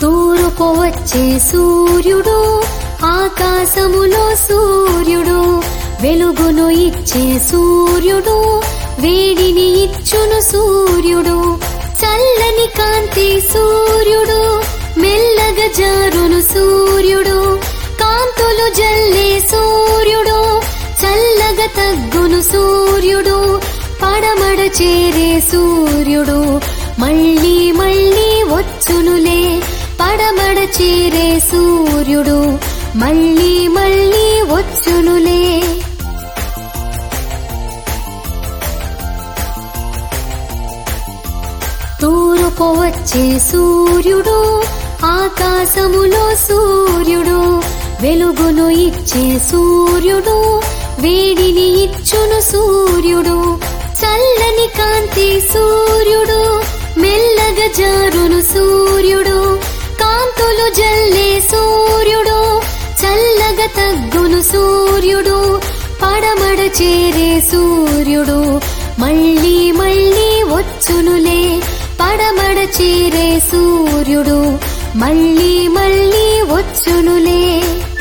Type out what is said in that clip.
తూర్పు వచ్చే సూర్యుడు ఆకాశములో సూర్యుడు వెలుగును ఇచ్చే సూర్యుడు వేడిని ఇచ్చును సూర్యుడు చల్లని కాంతి సూర్యుడు మెల్లగా జారును సూర్యుడు కాంతులు జల్లే సూర్యుడు చల్లగా తగ్గును సూర్యుడు పడమడ చేరే సూర్యుడు మళ్ళీ మళ్ళీ వచ్చునులే పడమడ చేరే సూర్యుడు మళ్ళీ మళ్ళీ వచ్చునులే తూర్పు వచ్చే సూర్యుడు ఆకాశములో సూర్యుడు వెలుగును ఇచ్చే సూర్యుడు వేడిని ఇచ్చును సూర్యుడు చల్లని కాంతి సూర్యుడు మెల్లగా జారును సూర్యుడు కాంతులు జల్లే సూర్యుడు చల్లగా తగ్గును సూర్యుడు పడమడ చేరే సూర్యుడు మళ్ళీ మళ్ళీ వచ్చునులే పడమడ చేరే సూర్యుడు మళ్ళీ మళ్ళీ వచ్చునులే